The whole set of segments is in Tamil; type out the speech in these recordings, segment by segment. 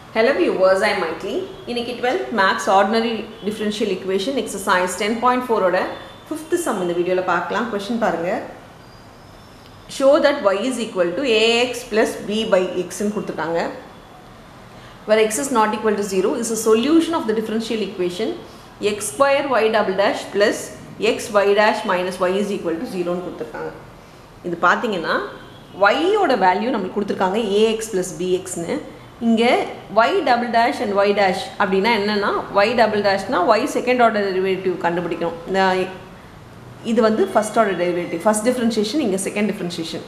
Hello viewers, I am Maitli. இன்னைக்கு 12th Max Ordinary Differential Equation Exercise 10.4 ஓட 5th sum இந்த வீடியோவில் பார்க்கலாம் கொஷின் பாருங்க show that y is equal to ax plus b by x ன்னு கொடுத்துருக்காங்க where x is not equal to 0 is a solution of the differential equation x square y double dash plus x y dash minus y is equal to 0 ன்னு கொடுத்துருக்காங்க இது பார்த்தீங்கன்னா y ஓட வேல்யூ நம்மளுக்கு கொடுத்துருக்காங்க ax plus bxன்னு இங்கே y double dash and y dash அப்படின்னா என்னென்னா y டபுள் டேஷ்னா y செகண்ட் ஆர்டர் டெரிவேட்டிவ் கண்டுபிடிக்கணும் இந்த இது வந்து first order derivative first differentiation இங்கே செகண்ட் டிஃப்ரென்ஷியேஷன்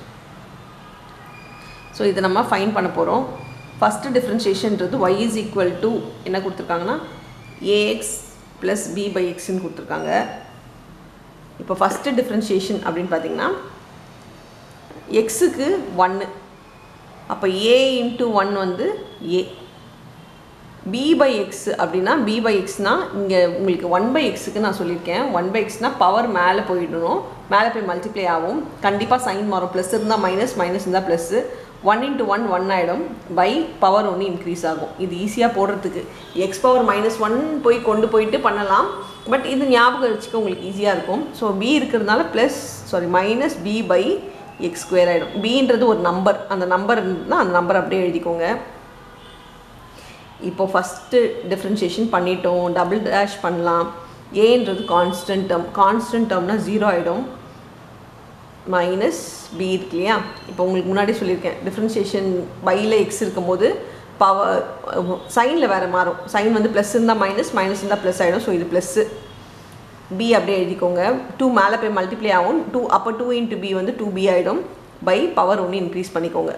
ஸோ இதை நம்ம ஃபைன் பண்ண போகிறோம் ஃபஸ்ட்டு டிஃப்ரென்ஷியேஷன்றது y இஸ் ஈக்குவல் டு என்ன கொடுத்துருக்காங்கன்னா ஏஎக்ஸ் ப்ளஸ் பி பை எக்ஸ்ன்னு கொடுத்துருக்காங்க இப்போ ஃபஸ்ட்டு டிஃப்ரென்ஷியேஷன் அப்படின்னு பார்த்தீங்கன்னா எக்ஸுக்கு ஒன்று அப்போ ஏ இன்ட்டு ஒன் வந்து ஏ பி பை எக்ஸ் அப்படின்னா பி பை எக்ஸ்னால் இங்கே உங்களுக்கு ஒன் பை எக்ஸுக்கு நான் சொல்லியிருக்கேன் ஒன் பை எக்ஸ்னால் பவர் மேலே போயிடணும் மேலே போய் மல்டிப்ளை ஆகும் கண்டிப்பாக சைன் மாறும் ப்ளஸ் இருந்தால் மைனஸ் மைனஸ் இருந்தால் plus one into one one ஆகிடும் பை பவர் ஒன்று இன்க்ரீஸ் ஆகும் இது ஈஸியாக போடுறதுக்கு எக்ஸ் பவர் மைனஸ் ஒன் போய் கொண்டு போயிட்டு பண்ணலாம் பட் இது ஞாபகம் வச்சுக்க உங்களுக்கு ஈஸியாக இருக்கும் ஸோ பி இருக்கிறதுனால plus sorry minus B by X square ஆகிடும் பின்றது ஒரு நம்பர் அந்த நம்பர் இருந்ததுன்னா அந்த நம்பர் அப்படியே எழுதிக்கோங்க இப்போ ஃபஸ்ட்டு டிஃப்ரென்ஷியேஷன் பண்ணிட்டோம் டபுள் டேஷ் பண்ணலாம் ஏன்றது கான்ஸ்டன்ட் டேர்ம் கான்ஸ்டன்ட் டேர்ம்னா ஜீரோ ஆகிடும் மைனஸ் பி இருக்கு இல்லையா இப்போ உங்களுக்கு முன்னாடி சொல்லியிருக்கேன் டிஃப்ரென்ஷியேஷன் பையில் எக்ஸ் இருக்கும்போது பவர் சைனில் வேறு மாறும் சைன் வந்து ப்ளஸ் இருந்தால் மைனஸ் மைனஸ் இருந்தால் ப்ளஸ் ஆகிடும் ஸோ இது ப்ளஸ்ஸு பி அப்படியே எழுதிக்கோங்க டூ மேலே போய் மல்டிப்ளை ஆகும் டூ அப்போ டூ இன்ட்டு பி வந்து டூ பி ஆகிடும் பை பவர் ஒன்று இன்க்ரீஸ் பண்ணிக்கோங்க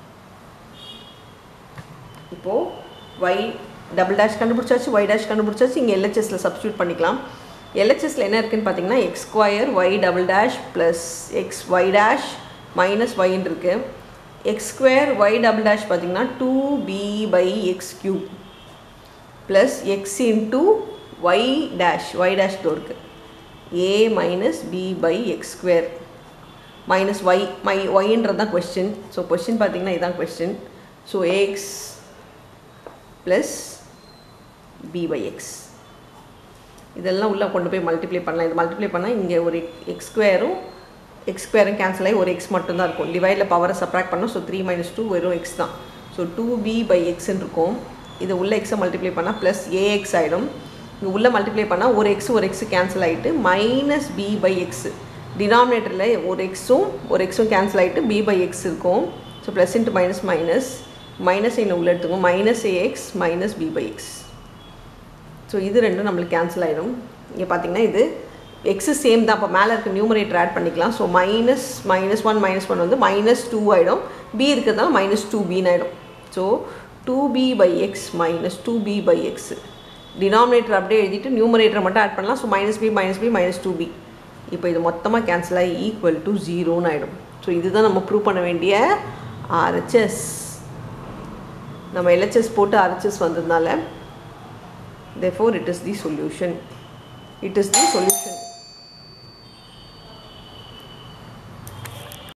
இப்போது ஒய் டபுள் டேஷ் கண்டுபிடிச்சாச்சு ஒய் டேஷ் கண்டுபிடிச்சாச்சு இங்கே எல்ஹெச்எஸில் சப்ஸ்டியூட் பண்ணிக்கலாம் எல்ஹெச்எஸில் என்ன இருக்குதுன்னு பார்த்தீங்கன்னா X square Y double dash plus X Y dash minus ஒய்ன்னு இருக்குது X square Y double dash பார்த்தீங்கன்னா two B by X cube plus X into Y dash Y dash தோ இருக்குது A minus B by X square minus Y மை ஒய்ன்றது தான் கொஸ்டின் ஸோ கொஸ்டின் பார்த்தீங்கன்னா இதுதான் question so X plus B by X இதெல்லாம் உள்ளே கொண்டு போய் மல்டிப்ளை பண்ணலாம் இது மல்டிப்ளை பண்ணால் இங்கே ஒரு எக்ஸ் ஸ்கொயரும் எக்ஸ் ஸ்கொயரும் கேன்சல் ஆகி ஒரு எக்ஸ் மட்டும்தான் இருக்கும் டிவைடில் பவரை சப்ராக்ட் பண்ணோம் ஸோ த்ரீ மைனஸ் டூ வெறும் எக்ஸ் தான் ஸோ டூ பி பை எக்ஸ்ன்னு இருக்கும் இது உள்ள எக்ஸை மல்டிப்ளை பண்ணால் ப்ளஸ் ஏஎக்ஸ் ஆகிடும் இங்கே உள்ளே மல்டிப்ளை பண்ணால் ஒரு எக்ஸ் ஒரு எக்ஸு கேன்சல் ஆகிட்டு மைனஸ் பி பை எக்ஸ் டினாமினேட்டரில் ஒரு எக்ஸும் ஒரு எக்ஸும் கேன்சல் ஆகிட்டு பி பை எக்ஸ் இருக்கும் so plus into minus minus minus இன்னும் உள்ள எடுத்துக்கோங்க minus a x minus B by X so இது ரெண்டும் நம்மளுக்கு கேன்சல் ஆகிடும் இங்கே பார்த்தீங்கன்னா இது எக்ஸு சேம் தான் அப்போ மேலே இருக்க நியூமரேட்டர் ஆட் பண்ணிக்கலாம் so minus minus one minus one வந்து மைனஸ் டூ ஆகிடும் பி இருக்கிறதுனால மைனஸ் டூ பின்னு ஆகிடும் so two B by X minus two B by X denominator அப்படியே எழுதிட்டு நியூமரேட்டரை மட்டும் ஆட் பண்ணலாம் so minus B minus B minus two B இப்போ இது மொத்தமாக கேன்சல் ஆகி ஈக்குவல் டு ஜீரோன்னு ஆகிடும் ஸோ இதுதான் நம்ம ப்ரூவ் பண்ண வேண்டிய ஆர்ஹெச்எஸ் நம்ம எல்ஹெச்எஸ் போட்டு ஆர்ஹெச்எஸ் வந்ததுனால therefore it is the solution it is the solution